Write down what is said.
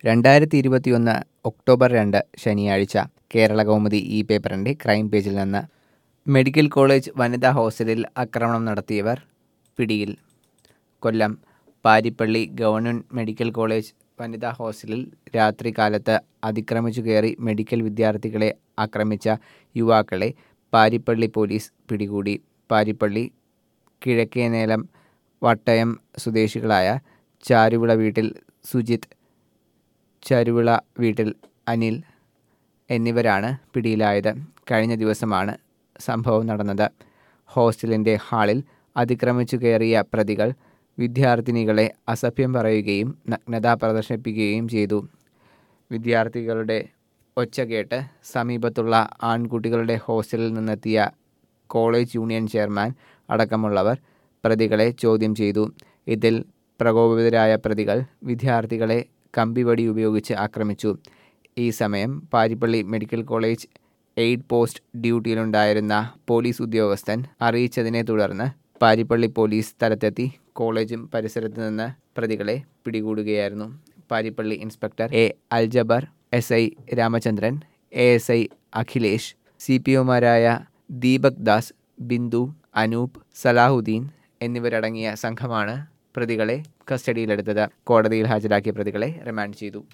രണ്ടായിരത്തി ഇരുപത്തിയൊന്ന് ഒക്ടോബർ രണ്ട് ശനിയാഴ്ച കേരള കൗമുദി ഈ പേപ്പറിൻ്റെ ക്രൈം പേജിൽ നിന്ന് മെഡിക്കൽ കോളേജ് വനിതാ ഹോസ്റ്റലിൽ ആക്രമണം നടത്തിയവർ പിടിയിൽ Kollam Parippally government medical college വനിതാ ഹോസ്റ്റലിൽ രാത്രി കാലത്ത് അതിക്രമിച്ചു കയറി മെഡിക്കൽ വിദ്യാർത്ഥികളെ ആക്രമിച്ച യുവാക്കളെ പാരിപ്പള്ളി പോലീസ് പിടികൂടി പാരിപ്പള്ളി കിഴക്കേനേലം വട്ടയം സ്വദേശികളായ ചാരുവിള വീട്ടിൽ സുജിത്ത് ചരുവിള വീട്ടിൽ അനിൽ എന്നിവരാണ് പിടിയിലായത് കഴിഞ്ഞ ദിവസമാണ് സംഭവം നടന്നത് ഹോസ്റ്റലിൻ്റെ ഹാളിൽ അതിക്രമിച്ചു കയറിയ പ്രതികൾ വിദ്യാർത്ഥിനികളെ അസഭ്യം പറയുകയും നഗ്നത പ്രദർശിപ്പിക്കുകയും ചെയ്തു വിദ്യാർത്ഥികളുടെ ഒച്ച കേട്ട് സമീപത്തുള്ള ആൺകുട്ടികളുടെ ഹോസ്റ്റലിൽ നിന്നെത്തിയ കോളേജ് യൂണിയൻ ചെയർമാൻ അടക്കമുള്ളവർ പ്രതികളെ ചോദ്യം ചെയ്തു ഇതിൽ പ്രകോപിതരായ പ്രതികൾ വിദ്യാർത്ഥികളെ കമ്പിവടി ഉപയോഗിച്ച് ആക്രമിച്ചു ഈ സമയം Parippally medical college aid post ഡ്യൂട്ടിയിലുണ്ടായിരുന്ന പോലീസ് ഉദ്യോഗസ്ഥൻ അറിയിച്ചതിനെ തുടർന്ന് പാരിപ്പള്ളി പോലീസ് സ്ഥലത്തെത്തി കോളേജും പരിസരത്ത് നിന്ന് പ്രതികളെ പിടികൂടുകയായിരുന്നു Parippally inspector A Aljabar S I Ramachandran A S I Akhilesh C P ഒമാരായ ദീപക് ദാസ് ബിന്ദു അനൂപ് സലാഹുദ്ദീൻ എന്നിവരടങ്ങിയ സംഘമാണ് പ്രതികളെ കസ്റ്റഡിയിലെടുത്തത് കോടതിയിൽ ഹാജരാക്കിയ പ്രതികളെ റിമാൻഡ് ചെയ്തു